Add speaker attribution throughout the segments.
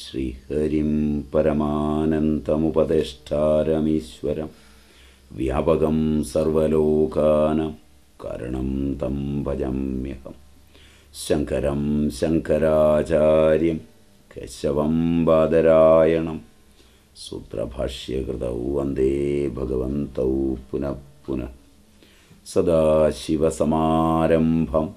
Speaker 1: ശ്രീഹരിം പരമാനന്തമുപദേഷ്ടാരമീശ്വരം വ്യാപകം സർവലോകാനം കരണം തം ഭജമ്യഹം ശങ്കരം ശങ്കരാചാര്യം കേശവം ബാദരായണം സൂത്രഭാഷ്യകൃതൗ വന്ദേ ഭഗവന്തൗ പുനഃ പുനഃ സദാശിവസമാരംഭം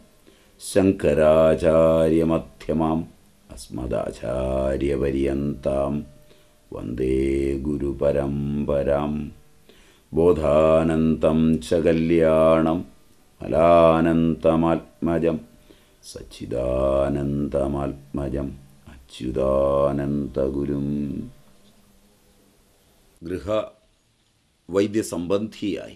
Speaker 1: ശങ്കരാചാര്യമധ്യമാം അസ്മദാചാര്യപര്യന്താം വന്ദേ ഗുരുപരമ്പരാം ബോധാനന്തം ച കല്യാണം മലാനന്തമാത്മജം സച്ചിദാനന്ദമാത്മജം അച്യുതാനന്ദഗുരും ഗൃഹ വൈദ്യസംബന്ധിയായി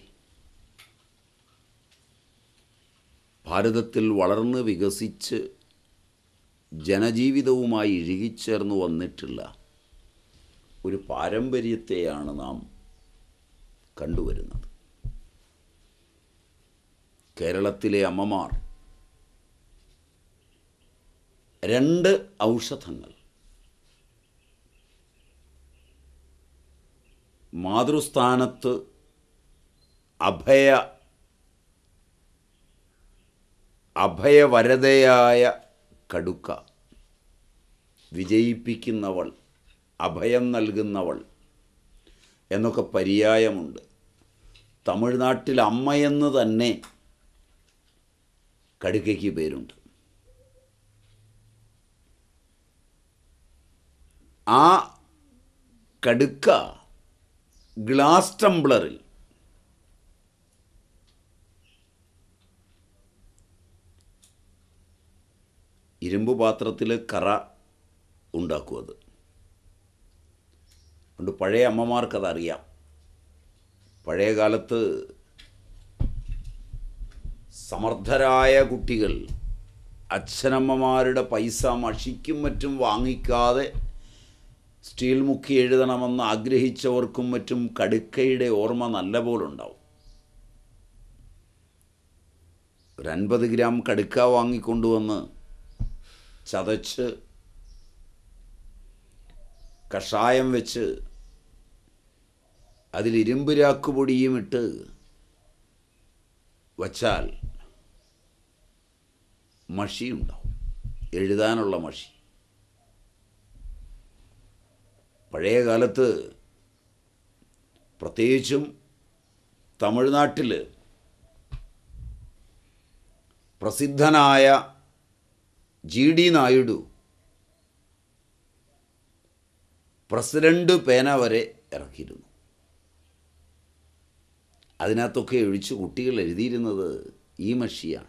Speaker 1: ഭാരതത്തിൽ വളർന്ന് വികസിച്ച് ജനജീവിതവുമായി ഇഴുകിച്ചേർന്ന് വന്നിട്ടുള്ള ഒരു പാരമ്പര്യത്തെയാണ് നാം കണ്ടുവരുന്നത് കേരളത്തിലെ അമ്മമാർ രണ്ട് ഔഷധങ്ങൾ മാതൃസ്ഥാനത്ത് അഭയ അഭയവരതയായ കടുക്ക വിജയിപ്പിക്കുന്നവൾ അഭയം നൽകുന്നവൾ എന്നൊക്കെ പര്യായമുണ്ട് തമിഴ്നാട്ടിൽ അമ്മയെന്ന് തന്നെ കടുക്കയ്ക്ക് പേരുണ്ട് ആ കടുക്ക ഗ്ലാസ് ടംബ്ലറിൽ ഇരുമ്പ് പാത്രത്തിൽ കറ ഉണ്ടാക്കും അത് അതുകൊണ്ട് പഴയ അമ്മമാർക്കതറിയാം പഴയ കാലത്ത് സമർത്ഥരായ കുട്ടികൾ അച്ഛനമ്മമാരുടെ പൈസ മഷിക്കും മറ്റും വാങ്ങിക്കാതെ സ്റ്റീൽ മുക്കി എഴുതണമെന്ന് ആഗ്രഹിച്ചവർക്കും മറ്റും കടുക്കയുടെ ഓർമ്മ നല്ല പോലെ ഉണ്ടാവും ഒരു അൻപത് ഗ്രാം കടുക്ക വാങ്ങിക്കൊണ്ടുവന്ന് ചതച്ച് കഷായം വെച്ച് അതിൽ ഇരുമ്പ് രാക്കുപൊടിയും ഇട്ട് വച്ചാൽ മഷി ഉണ്ടാവും എഴുതാനുള്ള മഷി പഴയ കാലത്ത് പ്രത്യേകിച്ചും തമിഴ്നാട്ടിൽ പ്രസിദ്ധനായ ജി ഡി നായിഡു പ്രസിഡന്റ് പേന വരെ ഇറക്കിയിരുന്നു അതിനകത്തൊക്കെ ഒഴിച്ച് കുട്ടികൾ എഴുതിയിരുന്നത് ഈ മഷിയാണ്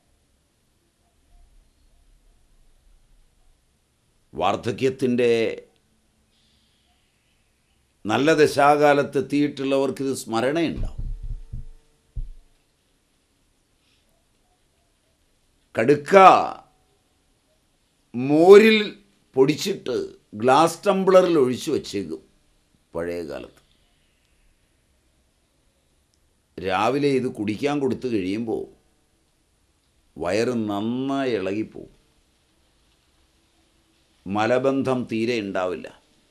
Speaker 1: വാർദ്ധക്യത്തിൻ്റെ നല്ല ദശാകാലത്ത് എത്തിയിട്ടുള്ളവർക്കിത് സ്മരണയുണ്ടാവും കടുക്ക മോരിൽ പൊടിച്ചിട്ട് ഗ്ലാസ് ടംബ്ലറിൽ ഒഴിച്ചു വച്ചേക്കും പഴയ കാലത്ത് രാവിലെ ഇത് കുടിക്കാൻ കൊടുത്തു കഴിയുമ്പോൾ വയറ് നന്നായി ഇളകിപ്പോവും മലബന്ധം തീരെ ഉണ്ടാവില്ല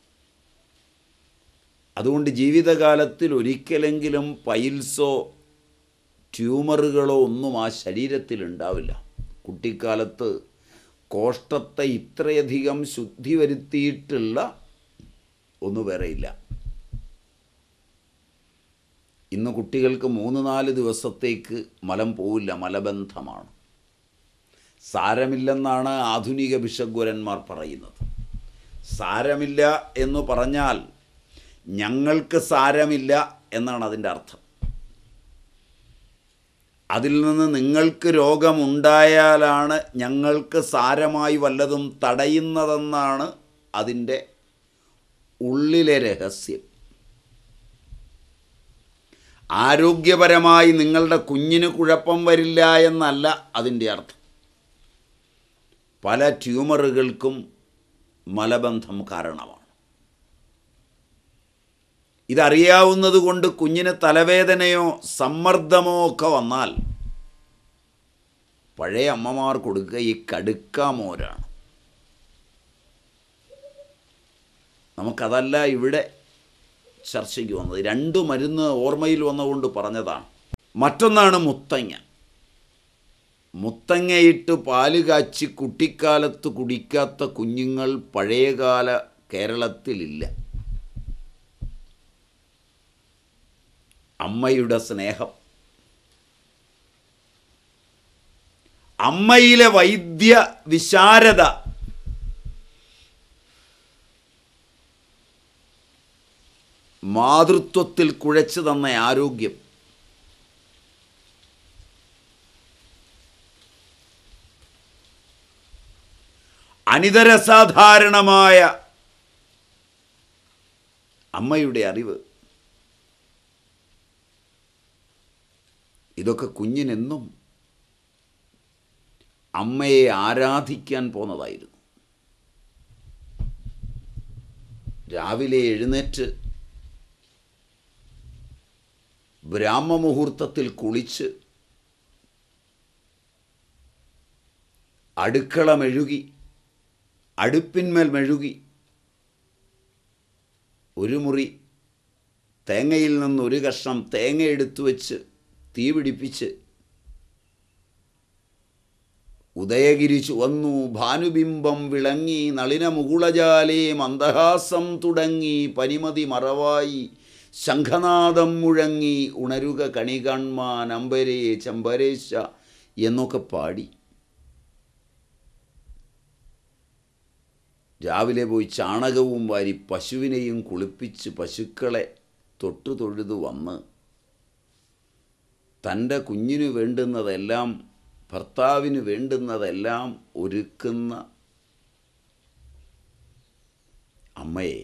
Speaker 1: അതുകൊണ്ട് ജീവിതകാലത്തിൽ ഒരിക്കലെങ്കിലും പൈൽസോ ട്യൂമറുകളോ ഒന്നും ആ ശരീരത്തിൽ ഉണ്ടാവില്ല കുട്ടിക്കാലത്ത് കോഷ്ടത്തെ ഇത്രയധികം ശുദ്ധി വരുത്തിയിട്ടുള്ള ഒന്നു വേറെയില്ല ഇന്ന് കുട്ടികൾക്ക് മൂന്ന് നാല് ദിവസത്തേക്ക് മലം പോവില്ല മലബന്ധമാണ് സാരമില്ലെന്നാണ് ആധുനിക ഭിഷഗ്വരന്മാർ പറയുന്നത് സാരമില്ല എന്ന് പറഞ്ഞാൽ ഞങ്ങൾക്ക് സാരമില്ല എന്നാണ് അതിൻ്റെ അർത്ഥം അതിൽ നിന്ന് നിങ്ങൾക്ക് രോഗമുണ്ടായാലാണ് ഞങ്ങൾക്ക് സാരമായി വല്ലതും തടയുന്നതെന്നാണ് അതിൻ്റെ ഉള്ളിലെ രഹസ്യം ആരോഗ്യപരമായി നിങ്ങളുടെ കുഞ്ഞിന് കുഴപ്പം വരില്ല എന്നല്ല അതിൻ്റെ അർത്ഥം പല ട്യൂമറുകൾക്കും മലബന്ധം കാരണമാണ് ഇതറിയാവുന്നത് കൊണ്ട് കുഞ്ഞിന് തലവേദനയോ സമ്മർദ്ദമോ ഒക്കെ വന്നാൽ പഴയ അമ്മമാർ കൊടുക്കുക ഈ കടുക്കാമോരാണ് നമുക്കതല്ല ഇവിടെ ചർച്ചയ്ക്ക് വന്നത് രണ്ട് മരുന്ന് ഓർമ്മയിൽ വന്നുകൊണ്ട് പറഞ്ഞതാണ് മറ്റൊന്നാണ് മുത്തങ്ങ മുത്തങ്ങയിട്ട് പാല് കാച്ചി കുട്ടിക്കാലത്ത് കുടിക്കാത്ത കുഞ്ഞുങ്ങൾ പഴയകാല കേരളത്തിലില്ല അമ്മയുടെ സ്നേഹം അമ്മയിലെ വൈദ്യ വിശാരദ മാതൃത്വത്തിൽ കുഴച്ചു തന്ന ആരോഗ്യം അനിതരസാധാരണമായ അമ്മയുടെ അറിവ് ഇതൊക്കെ കുഞ്ഞിനെന്നും അമ്മയെ ആരാധിക്കാൻ പോന്നതായിരുന്നു രാവിലെ എഴുന്നേറ്റ് ബ്രാഹ്മമുഹൂർത്തത്തിൽ കുളിച്ച് അടുക്കള മെഴുകി അടുപ്പിന്മേൽ മെഴുകി ഒരു മുറി തേങ്ങയിൽ നിന്ന് ഒരു കഷ്ണം തേങ്ങ എടുത്തു വെച്ച് തീ പിടിപ്പിച്ച് ഉദയഗിരി ചുവന്നു ഭാനുബിംബം വിളങ്ങി നളിന മുകുളജാലേ മന്ദഹാസം തുടങ്ങി പനിമതി മറവായി ശംഖനാദം മുഴങ്ങി ഉണരുക കണി കാൺമാൻ അമ്പരേ ചമ്പരേശ എന്നൊക്കെ പാടി രാവിലെ പോയി ചാണകവും വാരി പശുവിനെയും കുളിപ്പിച്ച് പശുക്കളെ തൊട്ടു തൊഴുതു വന്ന് തൻ്റെ കുഞ്ഞിന് വേണ്ടുന്നതെല്ലാം ഭർത്താവിന് വേണ്ടുന്നതെല്ലാം ഒരുക്കുന്ന അമ്മയെ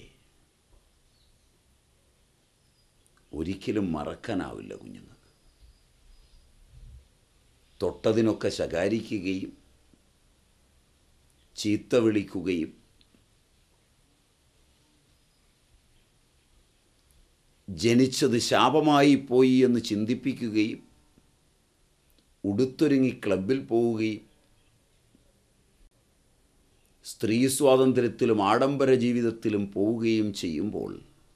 Speaker 1: ഒരിക്കലും മറക്കാനാവില്ല കുഞ്ഞുങ്ങൾക്ക് തൊട്ടതിനൊക്കെ ശകാരിക്കുകയും ചീത്ത വിളിക്കുകയും ജനിച്ചത് ശാപമായി പോയി എന്ന് ചിന്തിപ്പിക്കുകയും ഉടുത്തൊരുങ്ങി ക്ലബിൽ പോവുകയും സ്ത്രീ സ്വാതന്ത്ര്യത്തിലും ആഡംബര ജീവിതത്തിലും പോവുകയും ചെയ്യുമ്പോൾ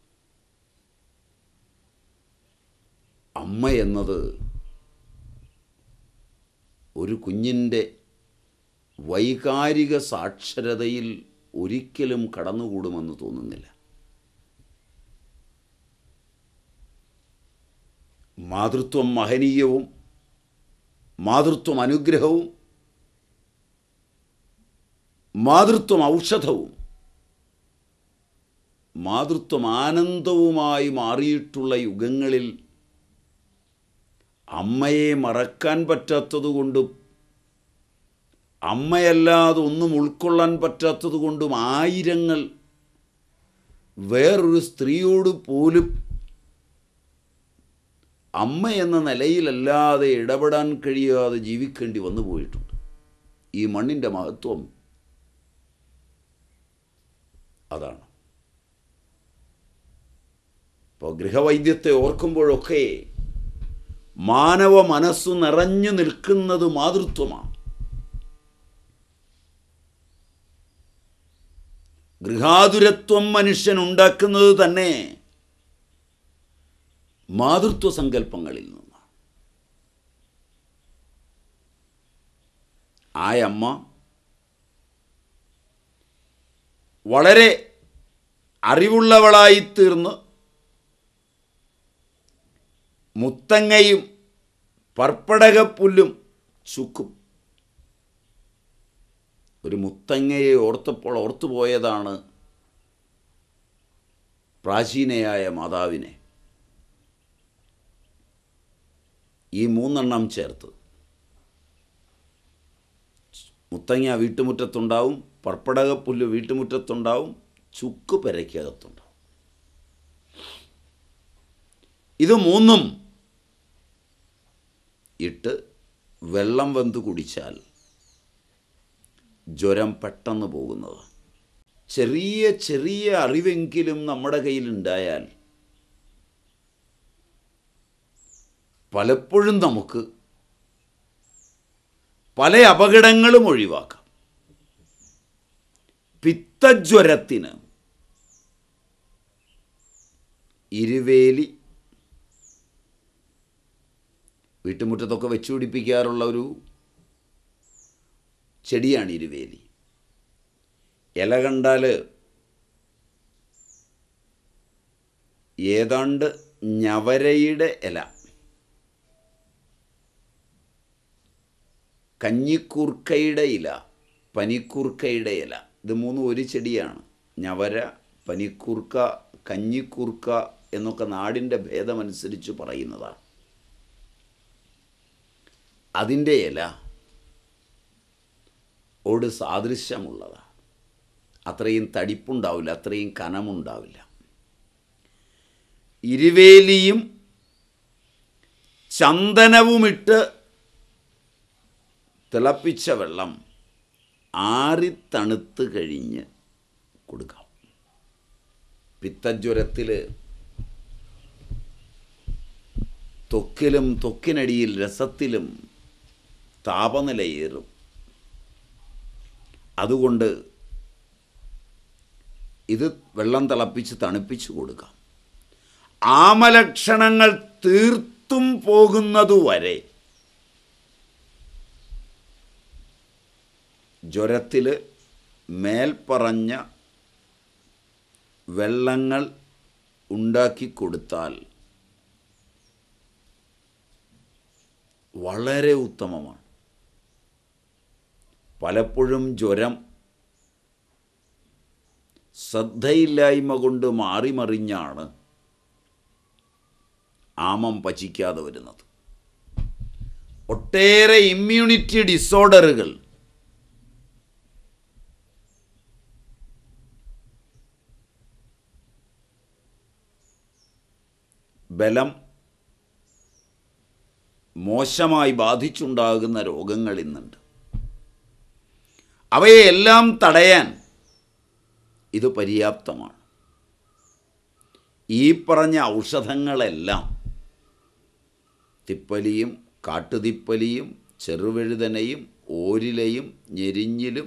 Speaker 1: അമ്മ എന്നത് ഒരു കുഞ്ഞിൻ്റെ വൈകാരിക സാക്ഷരതയിൽ ഒരിക്കലും കടന്നുകൂടുമെന്ന് തോന്നുന്നില്ല മാതൃത്വം മഹനീയവും മാതൃത്വം അനുഗ്രഹവും മാതൃത്വം ഔഷധവും മാതൃത്വം ആനന്ദവുമായി മാറിയിട്ടുള്ള യുഗങ്ങളിൽ അമ്മയെ മറക്കാൻ പറ്റാത്തതുകൊണ്ടും അമ്മയല്ലാതെ ഒന്നും ഉൾക്കൊള്ളാൻ പറ്റാത്തതുകൊണ്ടും ആയിരങ്ങൾ വേറൊരു സ്ത്രീയോട് പോലും അമ്മ എന്ന നിലയിലല്ലാതെ ഇടപെടാൻ കഴിയാതെ ജീവിക്കേണ്ടി വന്നു പോയിട്ടുണ്ട് ഈ മണ്ണിൻ്റെ മഹത്വം അതാണ് ഇപ്പോൾ ഗൃഹവൈദ്യത്തെ ഓർക്കുമ്പോഴൊക്കെ മാനവ മനസ്സു നിറഞ്ഞു നിൽക്കുന്നത് മാതൃത്വമാണ് ഗൃഹാതുരത്വം മനുഷ്യൻ ഉണ്ടാക്കുന്നത് തന്നെ മാതൃത്വ സങ്കല്പങ്ങളിൽ നിന്നാണ് ആയമ്മ വളരെ അറിവുള്ളവളായിത്തീർന്ന് മുത്തങ്ങയും പർപ്പടകപ്പുല്ലും ചുക്കും ഒരു മുത്തങ്ങയെ ഓർത്തപ്പോൾ ഓർത്തുപോയതാണ് പ്രാചീനയായ മാതാവിനെ ഈ മൂന്നെണ്ണം ചേർത്ത് മുത്തങ്ങ വീട്ടുമുറ്റത്തുണ്ടാവും പർപ്പടകപ്പുല്ല് വീട്ടുമുറ്റത്തുണ്ടാവും ചുക്ക് പെരയ്ക്കകത്തുണ്ടാവും ഇത് മൂന്നും ഇട്ട് വെള്ളം വെന്ത് കുടിച്ചാൽ ജ്വരം പെട്ടെന്ന് പോകുന്നത് ചെറിയ ചെറിയ അറിവെങ്കിലും നമ്മുടെ കയ്യിലുണ്ടായാൽ പലപ്പോഴും നമുക്ക് പല അപകടങ്ങളും ഒഴിവാക്കാം പിത്തജ്വരത്തിന് ഇരുവേലി വീട്ടുമുറ്റത്തൊക്കെ വെച്ചു പിടിപ്പിക്കാറുള്ള ഒരു ചെടിയാണ് ഇരുവേലി ഇല കണ്ടാൽ ഏതാണ്ട് ഞവരയുടെ ഇല കഞ്ഞിക്കൂർക്കയുടെ ഇല പനിക്കൂർക്കയുടെ ഇല ഇത് മൂന്നും ഒരു ചെടിയാണ് ഞവര പനിക്കൂർക്ക കഞ്ഞിക്കൂർക്ക എന്നൊക്കെ നാടിൻ്റെ ഭേദമനുസരിച്ച് പറയുന്നതാണ് അതിൻ്റെ ഇല ഓട് സാദൃശ്യമുള്ളതാണ് അത്രയും തടിപ്പുണ്ടാവില്ല അത്രയും കനമുണ്ടാവില്ല ഇരുവേലിയും ചന്ദനവുമിട്ട് തിളപ്പിച്ച വെള്ളം ആറിത്തണുത്ത് കഴിഞ്ഞ് കൊടുക്കാം പിത്തജ്വരത്തിൽ ത്വക്കിലും ത്വക്കിനടിയിൽ രസത്തിലും താപനിലയേറും അതുകൊണ്ട് ഇത് വെള്ളം തിളപ്പിച്ച് തണുപ്പിച്ച് കൊടുക്കാം ആമലക്ഷണങ്ങൾ തീർത്തും പോകുന്നതുവരെ ജ്വരത്തിൽ മേൽപ്പറഞ്ഞ വെള്ളങ്ങൾ ഉണ്ടാക്കി കൊടുത്താൽ വളരെ ഉത്തമമാണ് പലപ്പോഴും ജ്വരം ശ്രദ്ധയില്ലായ്മ കൊണ്ട് മാറി മറിഞ്ഞാണ് ആമം പചിക്കാതെ വരുന്നത് ഒട്ടേറെ ഇമ്മ്യൂണിറ്റി ഡിസോർഡറുകൾ ബലം മോശമായി ബാധിച്ചുണ്ടാകുന്ന രോഗങ്ങൾ ഇന്നുണ്ട് അവയെല്ലാം തടയാൻ ഇത് പര്യാപ്തമാണ് ഈ പറഞ്ഞ ഔഷധങ്ങളെല്ലാം തിപ്പലിയും കാട്ടുതിപ്പലിയും ചെറുവഴുതനയും ഓരിലയും ഞെരിഞ്ഞിലും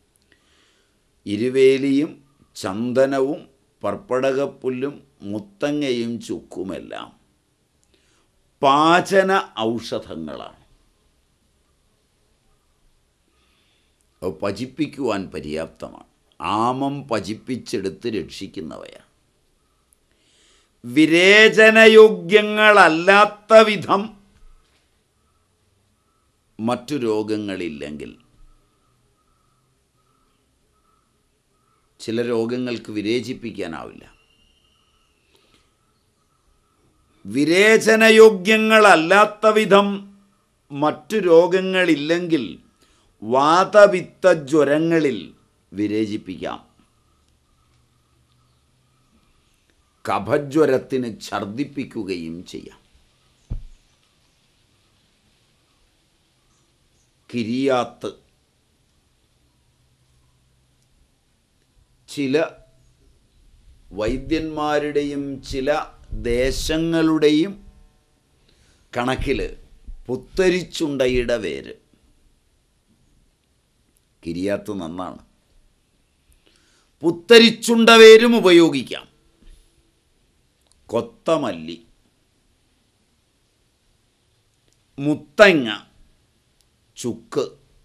Speaker 1: ഇരുവേലിയും ചന്ദനവും പർപ്പടകപ്പുല്ലും മുത്തങ്ങയും ചുക്കുമെല്ലാം പാചന ഔഷധങ്ങളാണ് അവ പചിപ്പിക്കുവാൻ പര്യാപ്തമാണ് ആമം പചിപ്പിച്ചെടുത്ത് രക്ഷിക്കുന്നവയാണ് വിരേചനയോഗ്യങ്ങളല്ലാത്ത വിധം മറ്റു രോഗങ്ങളില്ലെങ്കിൽ ചില രോഗങ്ങൾക്ക് വിരേചിപ്പിക്കാനാവില്ല വിരേചനയോഗ്യങ്ങളല്ലാത്ത വിധം മറ്റു രോഗങ്ങളില്ലെങ്കിൽ വാതപിത്ത ജ്വരങ്ങളിൽ വിരേചിപ്പിക്കാം കഫജ്വരത്തിന് ഛർദിപ്പിക്കുകയും ചെയ്യാം കിരിയാത്ത് ചില വൈദ്യന്മാരുടെയും ചില ദേശങ്ങളുടെയും കണക്കിൽ പുത്തരിച്ചുണ്ടയുടെ വേര് കിരിയാത്ത് നന്നാണ് പുത്തരിച്ചുണ്ട വേരും ഉപയോഗിക്കാം കൊത്തമല്ലി മുത്തങ്ങ ചുക്ക്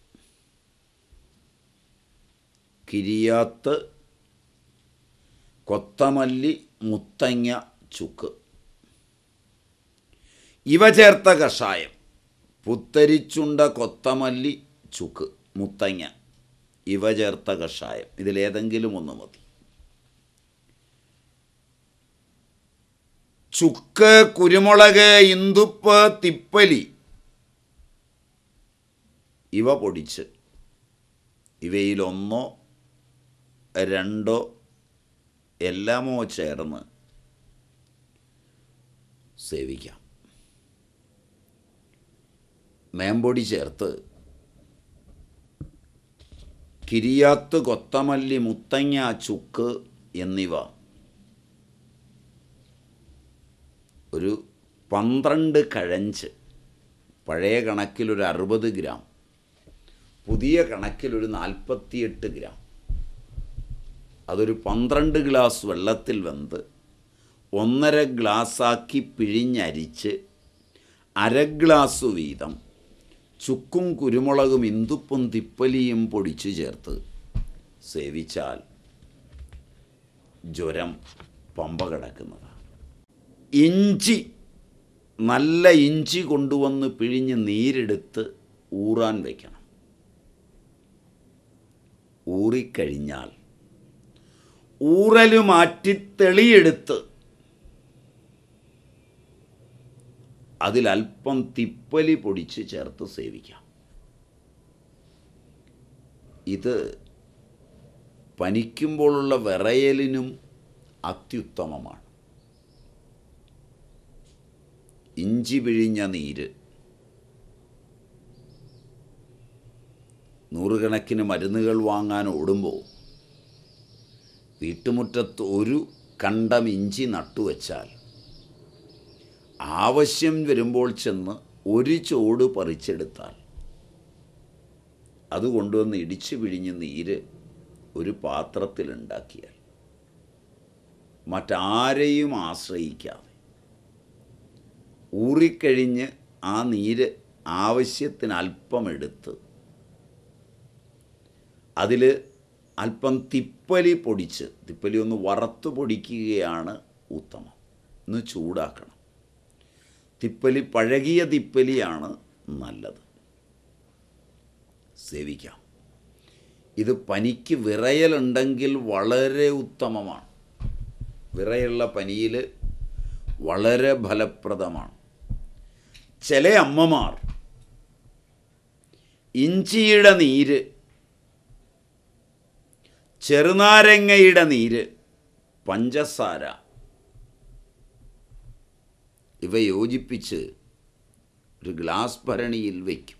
Speaker 1: കിരിയാത്ത് കൊത്തമല്ലി മുത്തങ്ങ ചുക്ക് ഇവ ചേർത്ത കഷായം പുത്തരിച്ചുണ്ട കൊത്തമല്ലി ചുക്ക് മുത്തങ്ങ ഇവ ചേർത്ത കഷായം ഇതിലേതെങ്കിലും ഒന്ന് മതി ചുക്ക് കുരുമുളക് ഇന്ദുപ്പ് തിപ്പലി ഇവ പൊടിച്ച് ഇവയിലൊന്നോ രണ്ടോ എല്ലാമോ ചേർന്ന് സേവിക്കാം മേമ്പൊടി ചേർത്ത് കിരിയാത്ത് കൊത്തമല്ലി മുത്തങ്ങ ചുക്ക് എന്നിവ ഒരു പന്ത്രണ്ട് കഴഞ്ച് പഴയ കണക്കിലൊരു അറുപത് ഗ്രാം പുതിയ കണക്കിലൊരു നാൽപ്പത്തിയെട്ട് ഗ്രാം അതൊരു പന്ത്രണ്ട് ഗ്ലാസ് വെള്ളത്തിൽ വെന്ത് ഒന്നര ഗ്ലാസ്സാക്കി പിഴിഞ്ഞരിച്ച് അര ഗ്ലാസ് വീതം ചുക്കും കുരുമുളകും ഇന്തുപ്പും തിപ്പലിയും പൊടിച്ചു ചേർത്ത് സേവിച്ചാൽ ജ്വരം പമ്പ കിടക്കുന്നതാണ് ഇഞ്ചി നല്ല ഇഞ്ചി കൊണ്ടുവന്ന് പിഴിഞ്ഞ് നീരെടുത്ത് ഊറാൻ വയ്ക്കണം ഊറിക്കഴിഞ്ഞാൽ ഊറല് മാറ്റി തെളിയെടുത്ത് അതിലല്പം തിപ്പലി പൊടിച്ച് ചേർത്ത് സേവിക്കാം ഇത് പനിക്കുമ്പോഴുള്ള വിറയലിനും അത്യുത്തമമാണ് ഇഞ്ചി പിഴിഞ്ഞ നീര് നൂറുകണക്കിന് മരുന്നുകൾ വാങ്ങാൻ ഓടുമ്പോൾ വീട്ടുമുറ്റത്ത് ഒരു കണ്ടം ഇഞ്ചി നട്ടുവച്ചാൽ ആവശ്യം വരുമ്പോൾ ചെന്ന് ഒരു ചോട് പറിച്ചെടുത്താൽ അത് കൊണ്ടുവന്ന് ഇടിച്ചു പിഴിഞ്ഞ് നീര് ഒരു പാത്രത്തിലുണ്ടാക്കിയാൽ മറ്റാരെയും ആശ്രയിക്കാതെ ഊറിക്കഴിഞ്ഞ് ആ നീര് ആവശ്യത്തിന് അല്പം എടുത്ത് അതിൽ അല്പം തിപ്പലി പൊടിച്ച് തിപ്പലി ഒന്ന് വറുത്ത് പൊടിക്കുകയാണ് ഉത്തമം ഒന്ന് ചൂടാക്കണം തിപ്പലി പഴകിയ തിപ്പലിയാണ് നല്ലത് സേവിക്കാം ഇത് പനിക്ക് വിറയലുണ്ടെങ്കിൽ വളരെ ഉത്തമമാണ് വിറയുള്ള പനിയിൽ വളരെ ഫലപ്രദമാണ് ചില അമ്മമാർ ഇഞ്ചിയുടെ നീര് ചെറുനാരങ്ങയുടെ നീര് പഞ്ചസാര ഇവ യോജിപ്പിച്ച് ഒരു ഗ്ലാസ് ഭരണിയിൽ വയ്ക്കും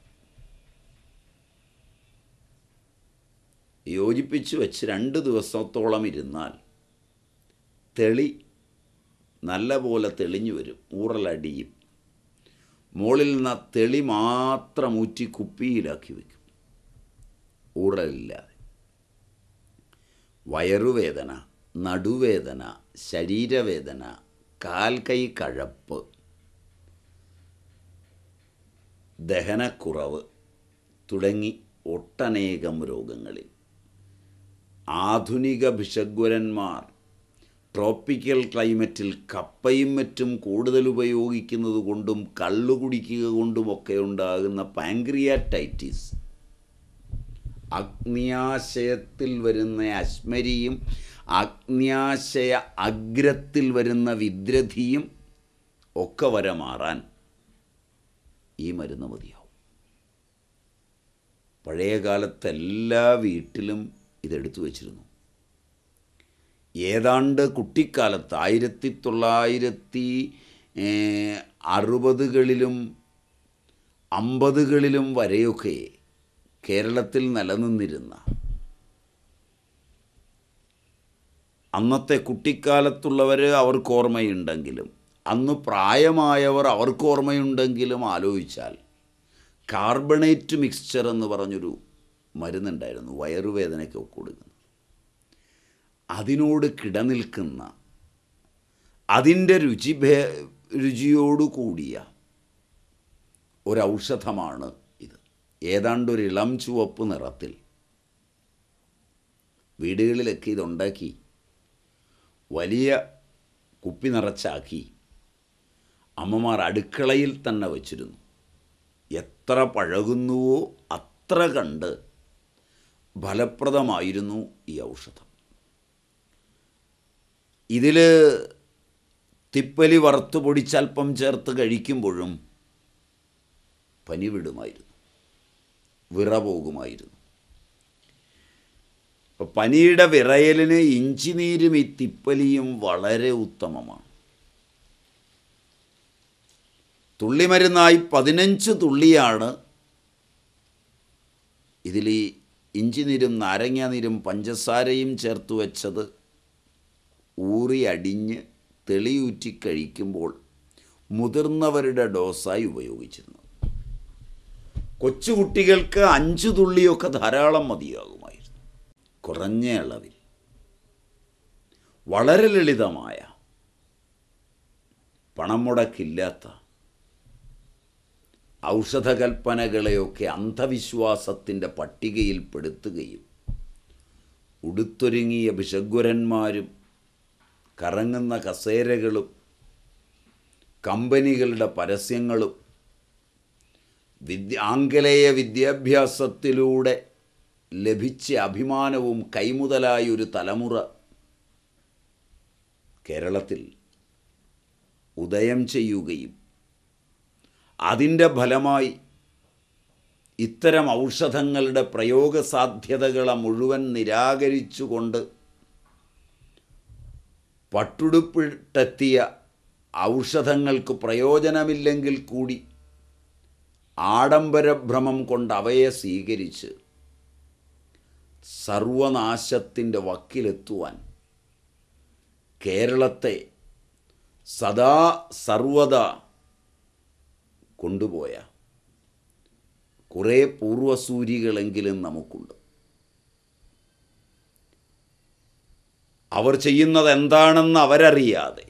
Speaker 1: യോജിപ്പിച്ച് വെച്ച് രണ്ട് ദിവസത്തോളം ഇരുന്നാൽ തെളി നല്ല പോലെ തെളിഞ്ഞു വരും ഊറലടിയും മുകളിൽ നിന്ന് ആ തെളി മാത്രം ഊറ്റി കുപ്പിയിലാക്കി വയ്ക്കും ഊറലില്ലാതെ വയറുവേദന നടുവേദന ശരീരവേദന കാൽ കൈ കഴപ്പ് ദഹനക്കുറവ് തുടങ്ങി ഒട്ടനേകം രോഗങ്ങളിൽ ആധുനിക ഭിഷഗ്വരന്മാർ ട്രോപ്പിക്കൽ ക്ലൈമറ്റിൽ കപ്പയും മറ്റും കൂടുതൽ ഉപയോഗിക്കുന്നത് കൊണ്ടും കള്ളു കുടിക്കുക കൊണ്ടുമൊക്കെ ഉണ്ടാകുന്ന പാങ്ക്രിയാറ്റൈറ്റിസ് അഗ്നിയാശയത്തിൽ വരുന്ന അശ്മരിയും അഗ്നിയാശയ അഗ്രത്തിൽ വരുന്ന വിദ്രധിയും ഒക്കെ വരെ മാറാൻ ഈ മരുന്ന് മതിയാവും പഴയ കാലത്ത് എല്ലാ വീട്ടിലും ഇതെടുത്തു വച്ചിരുന്നു ഏതാണ്ട് കുട്ടിക്കാലത്ത് ആയിരത്തി തൊള്ളായിരത്തി അറുപതുകളിലും അമ്പതുകളിലും വരെയൊക്കെ കേരളത്തിൽ നിലനിന്നിരുന്ന അന്നത്തെ കുട്ടിക്കാലത്തുള്ളവർ അവർക്ക് ഓർമ്മയുണ്ടെങ്കിലും അന്ന് പ്രായമായവർ അവർക്ക് ഓർമ്മയുണ്ടെങ്കിലും ആലോചിച്ചാൽ കാർബണേറ്റ് മിക്സ്ചർ എന്ന് പറഞ്ഞൊരു മരുന്നുണ്ടായിരുന്നു വയറുവേദനയ്ക്ക് കൊടുക്കുന്നത് അതിനോട് കിടനിൽക്കുന്ന അതിൻ്റെ രുചി ഭേ രുചിയോടു കൂടിയ ഒരൗഷധമാണ് ഇത് ഏതാണ്ട് ഒരു ഇളം ചുവപ്പ് നിറത്തിൽ വീടുകളിലൊക്കെ ഇതുണ്ടാക്കി വലിയ കുപ്പി നിറച്ചാക്കി അമ്മമാർ അടുക്കളയിൽ തന്നെ വച്ചിരുന്നു എത്ര പഴകുന്നുവോ അത്ര കണ്ട് ഫലപ്രദമായിരുന്നു ഈ ഔഷധം ഇതിൽ തിപ്പലി വറുത്ത് പൊടിച്ചൽപ്പം ചേർത്ത് കഴിക്കുമ്പോഴും പനി വിടുമായിരുന്നു വിറ പോകുമായിരുന്നു അപ്പോൾ പനിയുടെ വിറയലിന് ഇഞ്ചിനീരും ഈ തിപ്പലിയും വളരെ ഉത്തമമാണ് തുള്ളിമരുന്നായി പതിനഞ്ച് തുള്ളിയാണ് ഇതിൽ ഈ ഇഞ്ചിനീരും നാരങ്ങാനീരും പഞ്ചസാരയും ചേർത്ത് വെച്ചത് ഊറി അടിഞ്ഞ് തെളിയൂറ്റി കഴിക്കുമ്പോൾ മുതിർന്നവരുടെ ഡോസായി ഉപയോഗിച്ചിരുന്നത് കൊച്ചുകുട്ടികൾക്ക് അഞ്ചു തുള്ളിയൊക്കെ ധാരാളം മതിയാകുമായിരുന്നു കുറഞ്ഞ അളവിൽ വളരെ ലളിതമായ പണം മുടക്കില്ലാത്ത ഔഷധകൽപ്പനകളെയൊക്കെ അന്ധവിശ്വാസത്തിൻ്റെ പട്ടികയിൽപ്പെടുത്തുകയും ഉടുത്തൊരുങ്ങിയ ഭിഷഗ്വരന്മാരും കറങ്ങുന്ന കസേരകളും കമ്പനികളുടെ പരസ്യങ്ങളും വിദ്യ ആംഗലേയ വിദ്യാഭ്യാസത്തിലൂടെ ലഭിച്ച അഭിമാനവും കൈമുതലായ ഒരു തലമുറ കേരളത്തിൽ ഉദയം ചെയ്യുകയും അതിൻ്റെ ഫലമായി ഇത്തരം ഔഷധങ്ങളുടെ പ്രയോഗസാധ്യതകളെ മുഴുവൻ നിരാകരിച്ചുകൊണ്ട് പട്ടുടുപ്പിട്ടെത്തിയ ഔഷധങ്ങൾക്ക് പ്രയോജനമില്ലെങ്കിൽ കൂടി ആഡംബരഭ്രമം കൊണ്ട് അവയെ സ്വീകരിച്ച് സർവനാശത്തിൻ്റെ വക്കിലെത്തുവാൻ കേരളത്തെ സദാ സർവത കൊണ്ടുപോയ കുറേ പൂർവസൂരികളെങ്കിലും നമുക്കുണ്ട് അവർ ചെയ്യുന്നത് എന്താണെന്ന് അവരറിയാതെ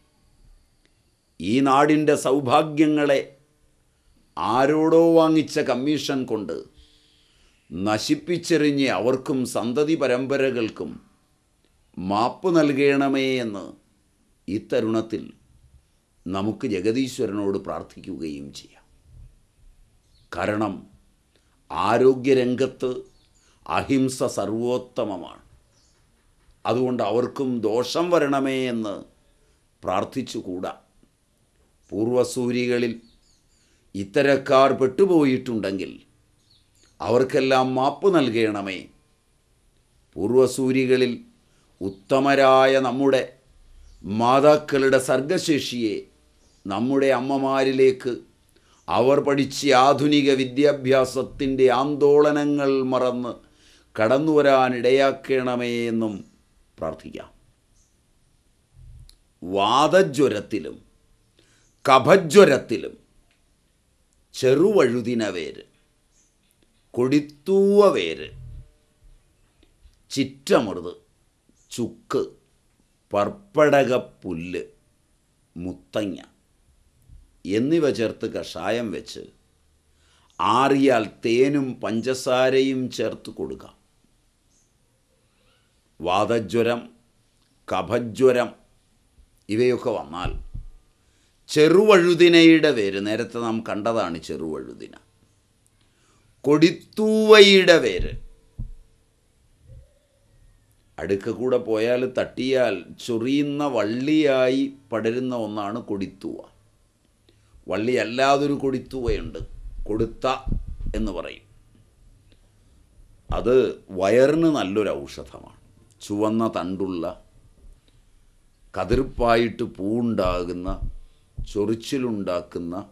Speaker 1: ഈ നാടിൻ്റെ സൗഭാഗ്യങ്ങളെ ആരോടോ വാങ്ങിച്ച കമ്മീഷൻ കൊണ്ട് നശിപ്പിച്ചെറിഞ്ഞ് അവർക്കും സന്തതി പരമ്പരകൾക്കും മാപ്പ് നൽകണമേ എന്ന് ഈ തരുണത്തിൽ നമുക്ക് ജഗതീശ്വരനോട് പ്രാർത്ഥിക്കുകയും ചെയ്യാം കാരണം ആരോഗ്യരംഗത്ത് അഹിംസ സർവോത്തമമാണ് അതുകൊണ്ട് അവർക്കും ദോഷം വരണമേ എന്ന് പ്രാർത്ഥിച്ചുകൂടാ പൂർവസൂരികളിൽ ഇത്തരക്കാർ പെട്ടുപോയിട്ടുണ്ടെങ്കിൽ അവർക്കെല്ലാം മാപ്പ് നൽകണമേ പൂർവസൂരികളിൽ ഉത്തമരായ നമ്മുടെ മാതാക്കളുടെ സർഗശേഷിയെ നമ്മുടെ അമ്മമാരിലേക്ക് അവർ പഠിച്ച ആധുനിക വിദ്യാഭ്യാസത്തിൻ്റെ ആന്തോളനങ്ങൾ മറന്ന് കടന്നു വരാനിടയാക്കണമേ എന്നും പ്രാർത്ഥിക്കാം വാദജ്വരത്തിലും കഫജ്വരത്തിലും ചെറുവഴുതിന വേര് കൊടിത്തൂവ വേര് ചിറ്റമൃത് ചുക്ക് പർപ്പടകപ്പുല്ല് മുത്തങ്ങ എന്നിവ ചേർത്ത് കഷായം വെച്ച് ആറിയാൽ തേനും പഞ്ചസാരയും ചേർത്ത് കൊടുക്കാം വാതജ്വരം കഫജ്വരം ഇവയൊക്കെ വന്നാൽ ചെറുവഴുതിനയുടെ വേര് നേരത്തെ നാം കണ്ടതാണ് ചെറുവഴുതിന കൊടിത്തൂവയുടെ വേര് അടുക്ക കൂടെ പോയാൽ തട്ടിയാൽ ചൊറിയുന്ന വള്ളിയായി പടരുന്ന ഒന്നാണ് കൊടിത്തൂവ വള്ളി അല്ലാതൊരു കൊടിത്തൂവയുണ്ട് കൊടുത്ത എന്ന് പറയും അത് വയറിന് നല്ലൊരു ഔഷധമാണ് ചുവന്ന തണ്ടുള്ള കതിർപ്പായിട്ട് പൂവുണ്ടാകുന്ന ചൊറിച്ചിലുണ്ടാക്കുന്ന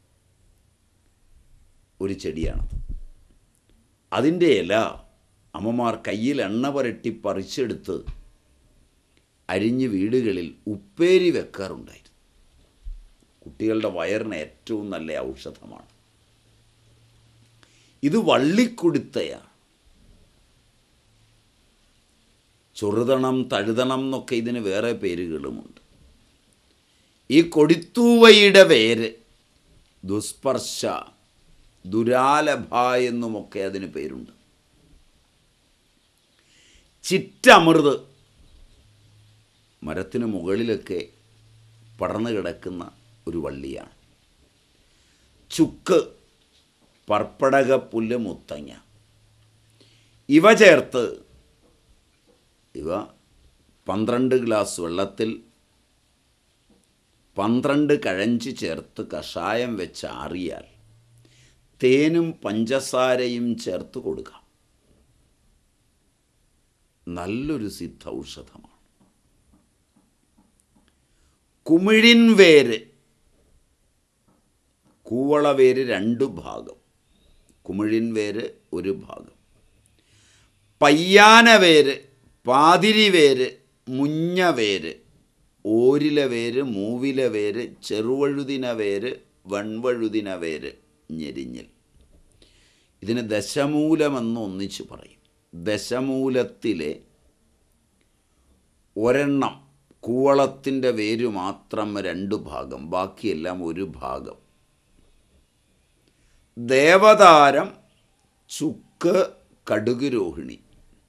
Speaker 1: ഒരു ചെടിയാണത് അതിൻ്റെ ഇല അമ്മമാർ കയ്യിൽ എണ്ണ പുരട്ടി പറിച്ചെടുത്ത് അരിഞ്ഞ് വീടുകളിൽ ഉപ്പേരി വെക്കാറുണ്ടായിരുന്നു കുട്ടികളുടെ വയറിന് ഏറ്റവും നല്ല ഔഷധമാണ് ഇത് വള്ളിക്കൊടുത്തയാണ് ചൊറുതണം തഴുതണം എന്നൊക്കെ ഇതിന് വേറെ പേരുകളുമുണ്ട് ഈ കൊടിത്തൂവയുടെ പേര് ദുസ്പർശ ദുരാലഭ എന്നുമൊക്കെ അതിന് പേരുണ്ട് ചിറ്റമൃത് മരത്തിന് മുകളിലൊക്കെ പടർന്നു കിടക്കുന്ന ഒരു വള്ളിയാണ് ചുക്ക് പർപ്പടക പുല്ല് മുത്തങ്ങ ഇവ ചേർത്ത് ഇവ പന്ത്രണ്ട് ഗ്ലാസ് വെള്ളത്തിൽ പന്ത്രണ്ട് കഴഞ്ച് ചേർത്ത് കഷായം വെച്ച് ആറിയാൽ തേനും പഞ്ചസാരയും ചേർത്ത് കൊടുക്കാം നല്ലൊരു സിദ്ധ ഔഷധമാണ് കുമിഴിൻ വേര് കൂവള വേര് രണ്ട് ഭാഗം കുമിഴിൻ വേര് ഒരു ഭാഗം പയ്യാന വേര് പാതിരി വേര് മുഞ്ഞ വേര് ഓരില വേര് മൂവില വേര് ചെറുവഴുതിന വേര് വൺവഴുതിന വേര് ഞെരിഞ്ഞൽ ഇതിന് ദശമൂലമെന്ന് ഒന്നിച്ച് പറയും ദശമൂലത്തിലെ ഒരെണ്ണം കൂവളത്തിൻ്റെ വേര് മാത്രം രണ്ട് ഭാഗം ബാക്കിയെല്ലാം ഒരു ഭാഗം ദേവതാരം ചുക്ക് കടുക് രോഹിണി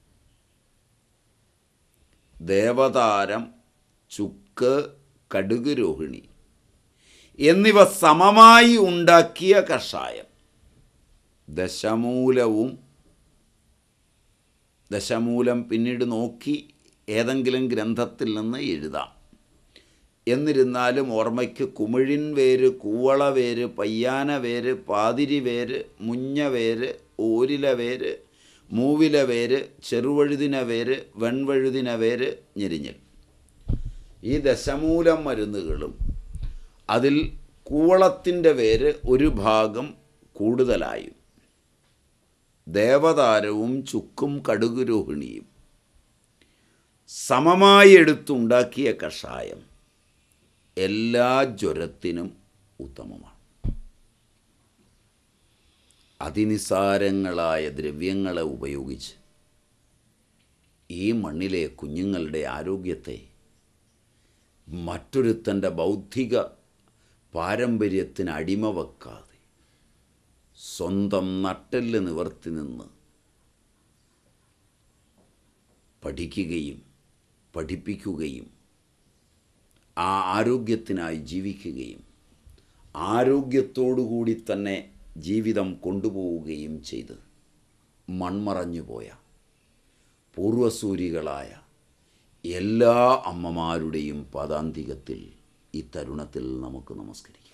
Speaker 1: ദേവതാരം ചുക്ക് കടുക് രോഹിണി എന്നിവ സമമായി ഉണ്ടാക്കിയ കഷായം ദശമൂലവും ദശമൂലം പിന്നീട് നോക്കി ഏതെങ്കിലും ഗ്രന്ഥത്തിൽ നിന്ന് എഴുതാം എന്നിരുന്നാലും ഓർമ്മയ്ക്ക് കുമിഴിൻ വേര് കൂവള വേര് പയ്യാന വേര് പാതിരി വേര് മുഞ്ഞ വേര് ഓരില വേര് മൂവില വേര് ചെറുവഴുതിന വേര് വെൺവഴുതിന വേര് ഞെരിഞ്ഞൽ ഈ ദശമൂലം മരുന്നുകളും അതിൽ കൂവളത്തിൻ്റെ വേര് ഒരു ഭാഗം കൂടുതലായും ദേവതാരവും ചുക്കും കടുകുരോഹിണിയും സമമായി എടുത്തുണ്ടാക്കിയ കഷായം എല്ലാ ജ്വരത്തിനും ഉത്തമമാണ് അതിനിസാരങ്ങളായ ദ്രവ്യങ്ങളെ ഉപയോഗിച്ച് ഈ മണ്ണിലെ കുഞ്ഞുങ്ങളുടെ ആരോഗ്യത്തെ മറ്റൊരുത്തൻ്റെ ബൗദ്ധിക പാരമ്പര്യത്തിന് അടിമ വെക്കാതെ സ്വന്തം നട്ടെല്ല് നിവർത്തി നിന്ന് പഠിക്കുകയും പഠിപ്പിക്കുകയും ആ ആരോഗ്യത്തിനായി ജീവിക്കുകയും ആരോഗ്യത്തോടുകൂടി തന്നെ ജീവിതം കൊണ്ടുപോവുകയും ചെയ്ത് മൺമറഞ്ഞുപോയ പൂർവസൂരികളായ എല്ലാ അമ്മമാരുടെയും പദാന്തികത്തിൽ ഈ തരുണത്തിൽ നമുക്ക് നമസ്കരിക്കാം